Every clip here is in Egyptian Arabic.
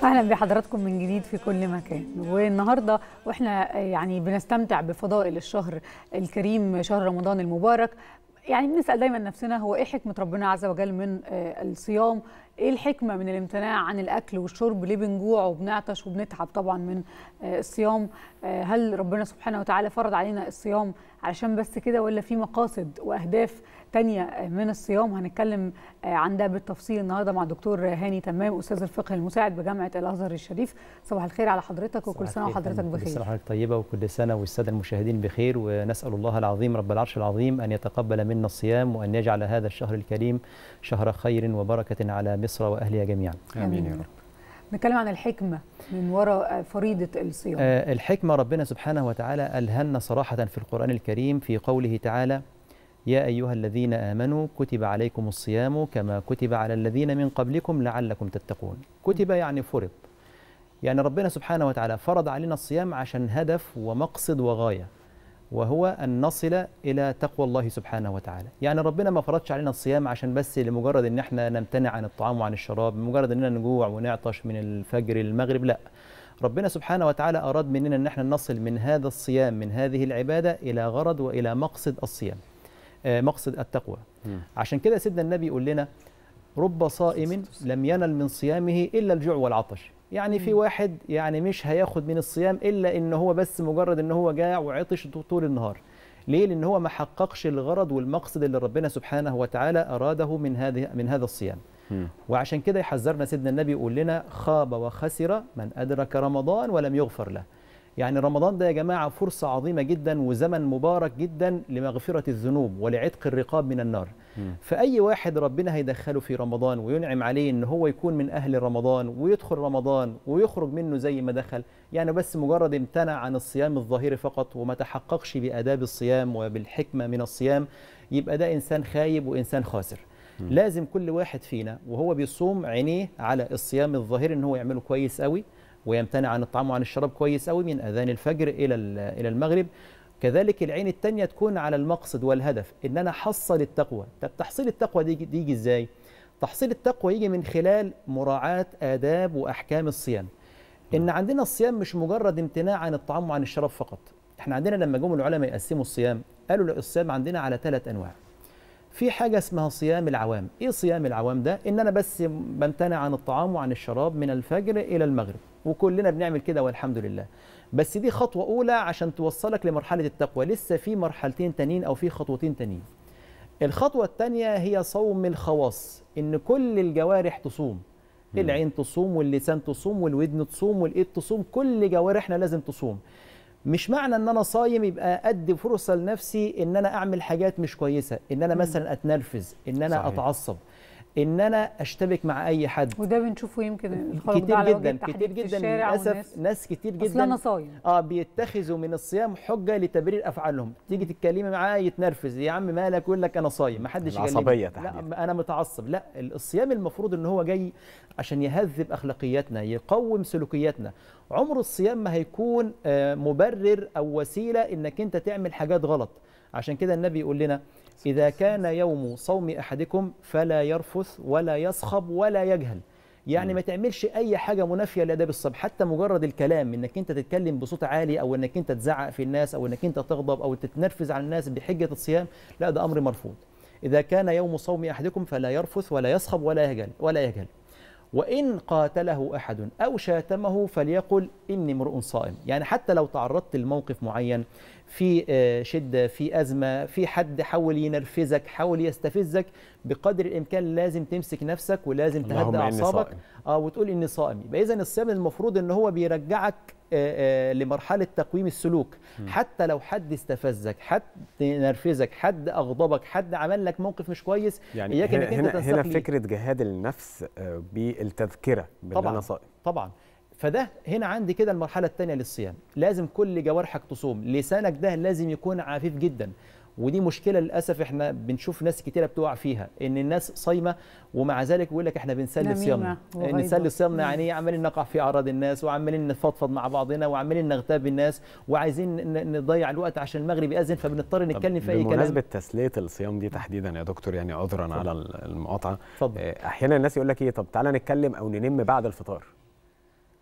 اهلا بحضراتكم من جديد في كل مكان والنهارده واحنا يعني بنستمتع بفضائل الشهر الكريم شهر رمضان المبارك يعني بنسال دايما نفسنا هو ايه حكمه ربنا عز وجل من الصيام ايه الحكمه من الامتناع عن الاكل والشرب ليه بنجوع وبنعطش وبنتعب طبعا من الصيام هل ربنا سبحانه وتعالى فرض علينا الصيام علشان بس كده ولا في مقاصد واهداف تانية من الصيام هنتكلم عن ده بالتفصيل النهارده مع دكتور هاني تمام استاذ الفقه المساعد بجامعه الازهر الشريف صباح الخير على حضرتك وكل سنه وحضرتك بخير كل سنه وحضرتك طيبه وكل سنه والساده المشاهدين بخير ونسال الله العظيم رب العرش العظيم ان يتقبل منا الصيام وان يجعل هذا الشهر الكريم شهر خير وبركه على مصر واهلها جميعا امين يا رب نتكلم عن الحكمه من وراء فريضه الصيام آه الحكمه ربنا سبحانه وتعالى الهمنا صراحه في القران الكريم في قوله تعالى يا أيها الذين آمنوا كتب عليكم الصيام كما كتب على الذين من قبلكم لعلكم تتقون كتب يعني فرض يعني ربنا سبحانه وتعالى فرض علينا الصيام عشان هدف ومقصد وغاية وهو أن نصل إلى تقوى الله سبحانه وتعالى يعني ربنا ما فرضش علينا الصيام عشان بس لمجرد أن احنا نمتنع عن الطعام وعن الشراب مجرد أننا نجوع ونعطش من الفجر للمغرب لا ربنا سبحانه وتعالى أراد مننا أن احنا نصل من هذا الصيام من هذه العبادة إلى غرض وإلى مقصد الصيام مقصد التقوى م. عشان كده سيدنا النبي يقول لنا رب صائم لم ينل من صيامه الا الجوع والعطش يعني في واحد يعني مش هياخد من الصيام الا ان هو بس مجرد ان هو جاع وعطش طول النهار ليه لان هو ما حققش الغرض والمقصد اللي ربنا سبحانه وتعالى اراده من هذه من هذا الصيام م. وعشان كده يحذرنا سيدنا النبي يقول لنا خاب وخسر من ادرك رمضان ولم يغفر له يعني رمضان ده يا جماعة فرصة عظيمة جدا وزمن مبارك جدا لمغفرة الذنوب ولعتق الرقاب من النار م. فأي واحد ربنا هيدخله في رمضان وينعم عليه ان هو يكون من أهل رمضان ويدخل رمضان ويخرج منه زي ما دخل يعني بس مجرد امتنع عن الصيام الظاهري فقط وما تحققش بآداب الصيام وبالحكمة من الصيام يبقى ده إنسان خايب وإنسان خاسر م. لازم كل واحد فينا وهو بيصوم عينيه على الصيام الظاهري ان هو يعمله كويس قوي ويمتنع عن الطعام وعن الشراب كويس قوي من اذان الفجر الى الى المغرب كذلك العين الثانيه تكون على المقصد والهدف ان انا احصل التقوى طب تحصيل التقوى دي يجي ازاي تحصيل التقوى يجي من خلال مراعاه آداب واحكام الصيام ان عندنا الصيام مش مجرد امتناع عن الطعام وعن الشراب فقط احنا عندنا لما جم العلماء يقسموا الصيام قالوا الصيام عندنا على ثلاث انواع في حاجة اسمها صيام العوام إيه صيام العوام ده؟ إن أنا بس بمتنع عن الطعام وعن الشراب من الفجر إلى المغرب وكلنا بنعمل كده والحمد لله بس دي خطوة أولى عشان توصلك لمرحلة التقوى لسه في مرحلتين تانيين أو في خطوتين تانيين الخطوة الثانية هي صوم الخواص إن كل الجوارح تصوم العين تصوم واللسان تصوم والودن تصوم والإيد تصوم كل جوارحنا لازم تصوم مش معنى ان انا صايم يبقى ادي فرصه لنفسي ان انا اعمل حاجات مش كويسه ان انا مثلا اتنرفز ان انا صحيح. اتعصب ان انا اشتبك مع اي حد وده بنشوفه يمكن كتير جدا كتير جدا للاسف ناس كتير جدا اصل انا صايم اه بيتخذوا من الصيام حجه لتبرير افعالهم تيجي تتكلمي معاه يتنرفز يا عم مالك يقول لك انا صايم ما حدش العصبيه لا انا متعصب لا الصيام المفروض ان هو جاي عشان يهذب اخلاقياتنا يقوم سلوكياتنا عمر الصيام ما هيكون مبرر او وسيله انك انت تعمل حاجات غلط عشان كده النبي يقول لنا إذا كان يوم صوم أحدكم فلا يرفث ولا يصخب ولا يجهل يعني ما تعملش أي حاجة منافية لآداب الصوم حتى مجرد الكلام إنك أنت تتكلم بصوت عالي أو إنك أنت تزعق في الناس أو إنك أنت تغضب أو تتنرفز على الناس بحجة الصيام لا ده أمر مرفوض إذا كان يوم صوم أحدكم فلا يرفث ولا يصخب ولا يجهل ولا يجهل وإن قاتله أحد أو شاتمه فليقل إني امرؤ صائم يعني حتى لو تعرضت لموقف معين في شدة في أزمة في حد حاول ينرفزك حاول يستفزك بقدر الإمكان لازم تمسك نفسك ولازم تهدى أعصابك آه وتقول إني صائم يبقى إذا الصيام المفروض إن هو بيرجعك آه آه لمرحلة تقويم السلوك م. حتى لو حد استفزك حد نرفزك حد أغضبك حد عمل لك موقف مش كويس يعني إياك هنا, إنك هنا, هنا فكرة جهاد النفس بالتذكرة بأن أنا صائم طبعا فده هنا عندي كده المرحله الثانيه للصيام لازم كل جوارحك تصوم لسانك ده لازم يكون عفيف جدا ودي مشكله للاسف احنا بنشوف ناس كتيره بتقع فيها ان الناس صايمه ومع ذلك بيقول لك احنا بنسلي صيامنا نسلي صيامنا يعني عمالين نقع في اعراض الناس وعمالين نفضفض مع بعضنا وعمالين نغتاب الناس وعايزين نضيع الوقت عشان المغرب ياذن فبنضطر نتكلم في اي كلام بمناسبه تسليه الصيام دي تحديدا يا دكتور يعني عذرا على المقاطعه احيانا الناس يقول لك ايه طب تعالى نتكلم او ننم بعد الفطار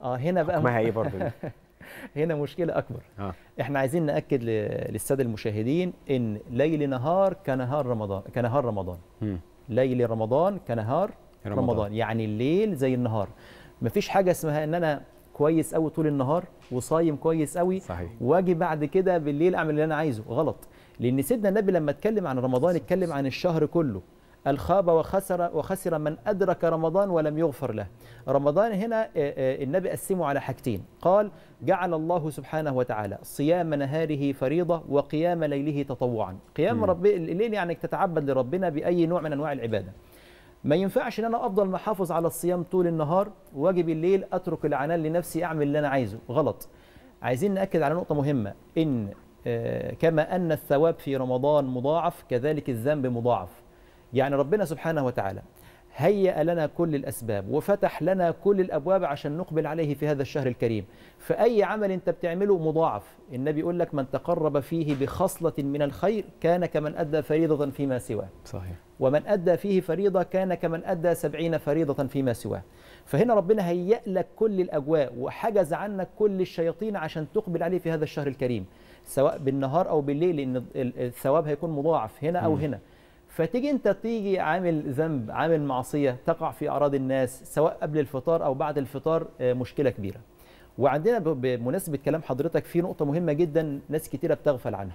اه هنا بقى حكمها ايه برضه هنا مشكله اكبر آه. احنا عايزين ناكد ل- للساده المشاهدين ان ليل نهار كنهار رمضان كنهار رمضان مم. ليل رمضان كنهار رمضان. رمضان, رمضان. يعني الليل زي النهار مفيش حاجه اسمها ان انا كويس قوي طول النهار وصايم كويس قوي صحيح واجي بعد كده بالليل اعمل اللي انا عايزه غلط لان سيدنا النبي لما اتكلم عن رمضان اتكلم عن الشهر كله الخاب وخسر وخسر من ادرك رمضان ولم يغفر له رمضان هنا آه، آه، النبي قسمه على حاجتين قال جعل الله سبحانه وتعالى صيام نهاره فريضه وقيام ليله تطوعا قيام مم. رب الليل يعني انك تتعبد لربنا باي نوع من انواع العباده ما ينفعش ان انا افضل محافظ على الصيام طول النهار واجي بالليل اترك العنان لنفسي اعمل اللي انا عايزه غلط عايزين ناكد على نقطه مهمه ان آه، كما ان الثواب في رمضان مضاعف كذلك الذنب مضاعف يعني ربنا سبحانه وتعالى هيأ لنا كل الأسباب وفتح لنا كل الأبواب عشان نقبل عليه في هذا الشهر الكريم فأي عمل أنت بتعمله مضاعف النبي يقول لك من تقرب فيه بخصلة من الخير كان كمن أدى فريضة فيما سواه صحيح ومن أدى فيه فريضة كان كمن أدى سبعين فريضة فيما سواه فهنا ربنا هيأ لك كل الأجواء وحجز عنك كل الشياطين عشان تقبل عليه في هذا الشهر الكريم سواء بالنهار أو بالليل لأن ال- الثواب هيكون مضاعف هنا أو مم. هنا فتيجي انت تيجي عامل ذنب عامل معصيه تقع في اعراض الناس سواء قبل الفطار او بعد الفطار آه، مشكله كبيره وعندنا ب- بمناسبه كلام حضرتك في نقطه مهمه جدا ناس كتيره بتغفل عنها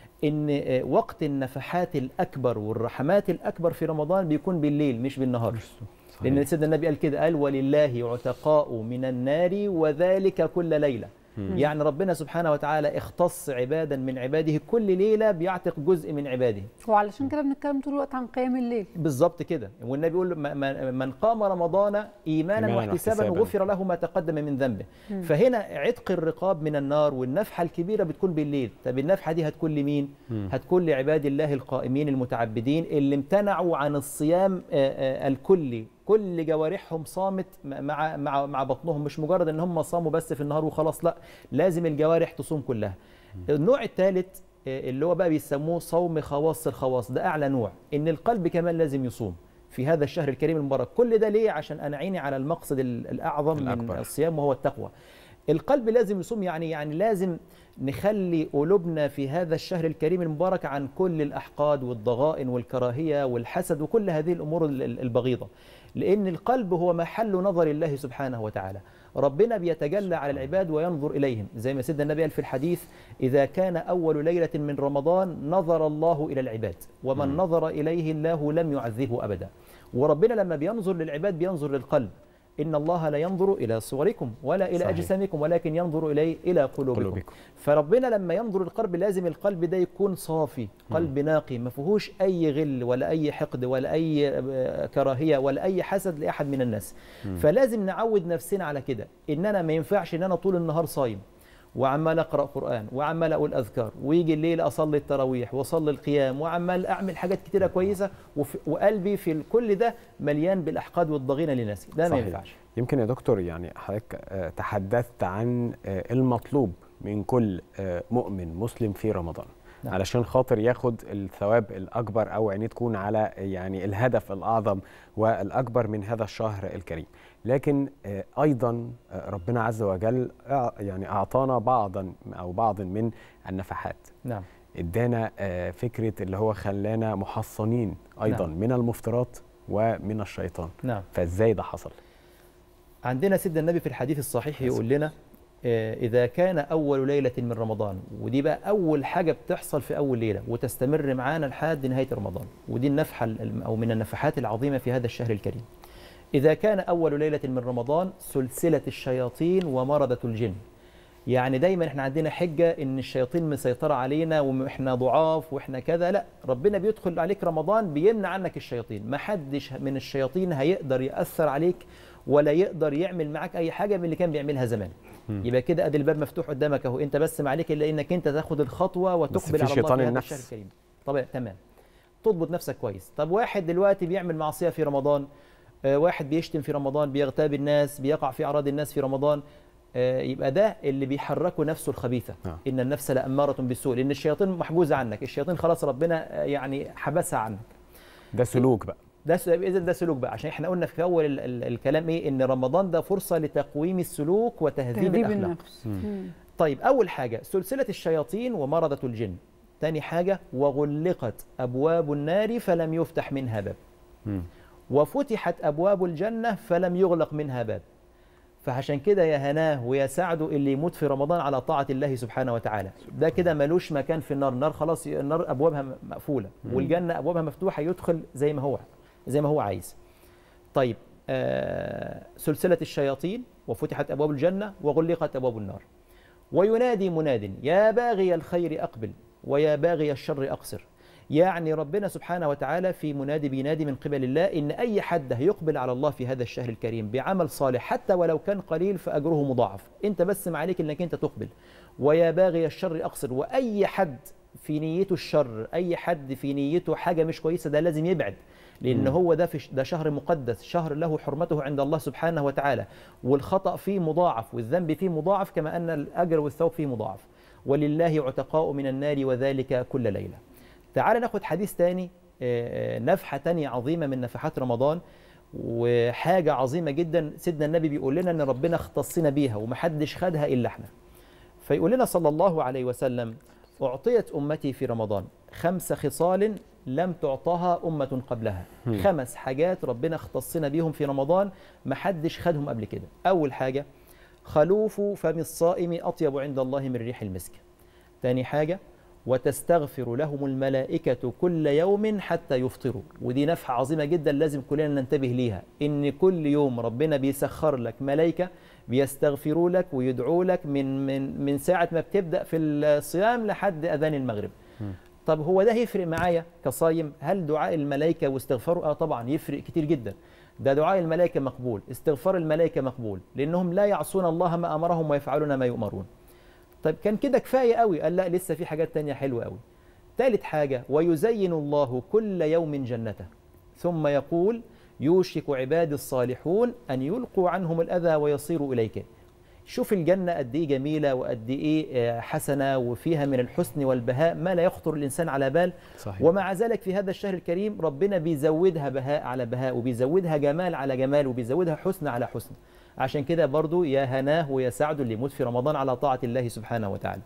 ان آه، وقت النفحات الاكبر والرحمات الاكبر في رمضان بيكون بالليل مش بالنهار لان صحيح. سيدنا النبي قال كده قال ولله عتقاء من النار وذلك كل ليله مم. يعني ربنا سبحانه وتعالى اختص عبادا من عباده كل ليله بيعتق جزء من عباده وعلشان كده بنتكلم طول الوقت عن قيام الليل بالظبط كده والنبي يقول م- م- من قام رمضان ايمانا إيماناً واحتسابا واحتساباً. غفر له ما تقدم من ذنبه فهنا عتق الرقاب من النار والنفحه الكبيره بتكون بالليل طب النفحه دي هتكون لمين مم. هتكون لعباد الله القائمين المتعبدين اللي امتنعوا عن الصيام آه، آه، الكلي كل جوارحهم صامت م- مع مع مع بطنهم مش مجرد ان هم صاموا بس في النهار وخلاص لا لازم الجوارح تصوم كلها النوع الثالث آه، اللي هو بقى بيسموه صوم خواص الخواص ده اعلى نوع ان القلب كمان لازم يصوم في هذا الشهر الكريم المبارك كل ده ليه عشان انا عيني على المقصد ال- الاعظم من الأكبر. الصيام وهو التقوى القلب لازم يصوم يعني يعني لازم نخلي قلوبنا في هذا الشهر الكريم المبارك عن كل الاحقاد والضغائن والكراهيه والحسد وكل هذه الامور ال- ال- البغيضه لان القلب هو محل نظر الله سبحانه وتعالى ربنا بيتجلى على العباد وينظر اليهم زي ما سيدنا النبي قال في الحديث اذا كان اول ليله من رمضان نظر الله الى العباد ومن مم. نظر اليه الله لم يعذبه ابدا وربنا لما بينظر للعباد بينظر للقلب إن الله لا ينظر إلى صوركم ولا إلى صحيح. أجسامكم ولكن ينظر إليه إلى قلوبكم, قلوبكم. فربنا لما ينظر القلب لازم القلب ده يكون صافي قلب ناقي ما فيهوش أي غل ولا أي حقد ولا أي آه، كراهية ولا أي حسد لأحد من الناس فلازم نعود نفسنا على كده إن أنا ما ينفعش إن أنا طول النهار صايم وعمال اقرا قران وعمال اقول اذكار ويجي الليل اصلي التراويح واصلي القيام وعمال اعمل حاجات كتيره كويسه وفي وقلبي في كل ده مليان بالاحقاد والضغينه لنفسي ده ما صحيح. ينفعش يمكن يا دكتور يعني حضرتك آه، تحدثت عن آه، المطلوب من كل آه، مؤمن مسلم في رمضان نعم. علشان خاطر ياخد الثواب الاكبر او عينيه تكون على يعني الهدف الاعظم والاكبر من هذا الشهر الكريم لكن آه، ايضا آه، ربنا عز وجل أع- يعني اعطانا بعضا او بعض من النفحات نعم ادانا آه، فكره اللي هو خلانا محصنين ايضا نعم. من المفترات ومن الشيطان نعم فازاي ده حصل عندنا سيدنا النبي في الحديث الصحيح يقول لنا آه، إذا كان أول ليلة من رمضان ودي بقى أول حاجة بتحصل في أول ليلة وتستمر معانا لحد نهاية رمضان ودي النفحة ال- أو من النفحات العظيمة في هذا الشهر الكريم إذا كان أول ليلة من رمضان سلسلة الشياطين ومردة الجن يعني دايما احنا عندنا حجة ان الشياطين مسيطرة علينا واحنا ضعاف واحنا كذا لا ربنا بيدخل عليك رمضان بيمنع عنك الشياطين ما حدش من الشياطين هيقدر يأثر عليك ولا يقدر يعمل معاك اي حاجة من اللي كان بيعملها زمان مم. يبقى كده ادي الباب مفتوح قدامك اهو انت بس ما عليك الا انك انت تاخد الخطوة بس وتقبل في على الله شيطان في هذا النفس. الشهر الكريم طبعا تمام تضبط نفسك كويس طب واحد دلوقتي بيعمل معصية في رمضان آه، واحد بيشتم في رمضان بيغتاب الناس بيقع في اعراض الناس في رمضان آه، يبقى ده اللي بيحركه نفسه الخبيثه آه. ان النفس لاماره بالسوء لان الشياطين محجوزه عنك الشياطين خلاص ربنا آه، يعني حبسها عنك ده سلوك بقى ده س- اذا ده سلوك بقى عشان احنا قلنا في اول ال- ال- الكلام ايه ان رمضان ده فرصه لتقويم السلوك وتهذيب تهذيب الاخلاق النفس مم. طيب أول حاجة سلسلة الشياطين ومرضة الجن تاني حاجة وغلقت أبواب النار فلم يفتح منها باب مم. وفتحت أبواب الجنة فلم يغلق منها باب فعشان كده يا هناه ويا سعده اللي يموت في رمضان على طاعة الله سبحانه وتعالى ده كده ملوش مكان في النار النار خلاص النار أبوابها م- مقفولة والجنة أبوابها مفتوحة يدخل زي ما هو زي ما هو عايز طيب آه سلسلة الشياطين وفتحت أبواب الجنة وغلقت أبواب النار وينادي مناد يا باغي الخير أقبل ويا باغي الشر أقصر يعني ربنا سبحانه وتعالى في منادي بينادي من قبل الله إن أي حد هيقبل على الله في هذا الشهر الكريم بعمل صالح حتى ولو كان قليل فأجره مضاعف أنت بس ما عليك إنك أنت تقبل ويا باغي الشر أقصر وأي حد في نيته الشر أي حد في نيته حاجة مش كويسة ده لازم يبعد لأن هو ده في ده شهر مقدس شهر له حرمته عند الله سبحانه وتعالى والخطأ فيه مضاعف والذنب فيه مضاعف كما أن الأجر والثواب فيه مضاعف ولله عتقاء من النار وذلك كل ليلة تعال ناخد حديث تاني آه، آه، نفحة تانية عظيمة من نفحات رمضان وحاجة عظيمة جدا سيدنا النبي بيقول لنا ان ربنا اختصنا بيها ومحدش خدها الا احنا فيقول لنا صلى الله عليه وسلم اعطيت امتي في رمضان خمس خصال لم تعطها امه قبلها خمس حاجات ربنا اختصنا بيهم في رمضان محدش خدهم قبل كده اول حاجه خلوف فم الصائم اطيب عند الله من ريح المسك تاني حاجه وتستغفر لهم الملائكة كل يوم حتى يفطروا ودي نفحة عظيمة جدا لازم كلنا ننتبه ليها إن كل يوم ربنا بيسخر لك ملائكة بيستغفروا لك ويدعوا لك من من من ساعة ما بتبدأ في الصيام لحد أذان المغرب طب هو ده هيفرق معايا كصايم هل دعاء الملائكة واستغفاره اه طبعا يفرق كتير جدا ده دعاء الملائكة مقبول استغفار الملائكة مقبول لأنهم لا يعصون الله ما أمرهم ويفعلون ما يؤمرون طيب كان كده كفايه قوي قال لا لسه في حاجات تانية حلوه قوي ثالث حاجه ويزين الله كل يوم جنته ثم يقول يوشك عبادي الصالحون ان يلقوا عنهم الاذى ويصيروا اليك شوف الجنه قد ايه جميله وقد ايه آه، حسنه وفيها من الحسن والبهاء ما لا يخطر الانسان على بال صحيح ومع ذلك في هذا الشهر الكريم ربنا بيزودها بهاء على بهاء وبيزودها جمال على جمال وبيزودها حسن على حسن عشان كده برضو يا هناه ويا سعد اللي يموت في رمضان على طاعة الله سبحانه وتعالى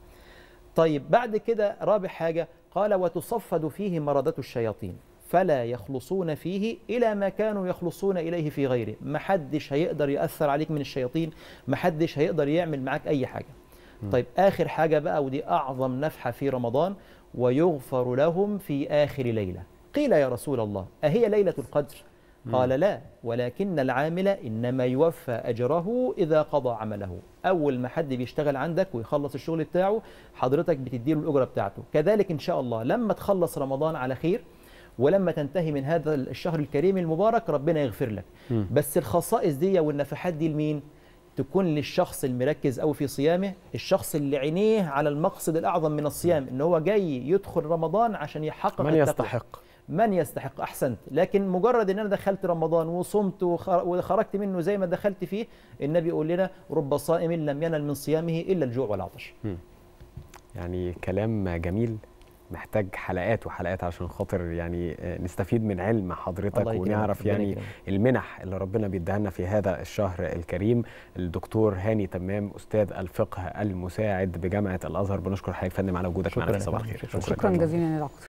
طيب بعد كده رابع حاجة قال وتصفد فيه مردة الشياطين فلا يخلصون فيه إلى ما كانوا يخلصون إليه في غيره محدش هيقدر يأثر عليك من الشياطين محدش هيقدر يعمل معاك أي حاجة طيب آخر حاجة بقى ودي أعظم نفحة في رمضان ويغفر لهم في آخر ليلة قيل يا رسول الله أهي ليلة القدر قال لا ولكن العامل إنما يوفى أجره إذا قضى عمله أول ما حد بيشتغل عندك ويخلص الشغل بتاعه حضرتك بتديله الأجرة بتاعته كذلك إن شاء الله لما تخلص رمضان على خير ولما تنتهي من هذا الشهر الكريم المبارك ربنا يغفر لك مم. بس الخصائص دي والنفحات دي لمين تكون للشخص المركز أو في صيامه الشخص اللي عينيه على المقصد الأعظم من الصيام إن هو جاي يدخل رمضان عشان يحقق من التقوى. يستحق من يستحق احسنت لكن مجرد ان انا دخلت رمضان وصمت وخر- وخرجت منه زي ما دخلت فيه النبي يقول لنا رب صائم لم ينل من صيامه الا الجوع والعطش يعني كلام جميل محتاج حلقات وحلقات عشان خاطر يعني آه، نستفيد من علم حضرتك الله يكرمك، ونعرف ربنا يعني يكرمك. المنح اللي ربنا بيديها لنا في هذا الشهر الكريم الدكتور هاني تمام استاذ الفقه المساعد بجامعه الازهر بنشكر حضرتك يا فندم على وجودك معنا شكراً في يا صباح فندم، الخير شكراً. شكرا جزيلا يا دكتور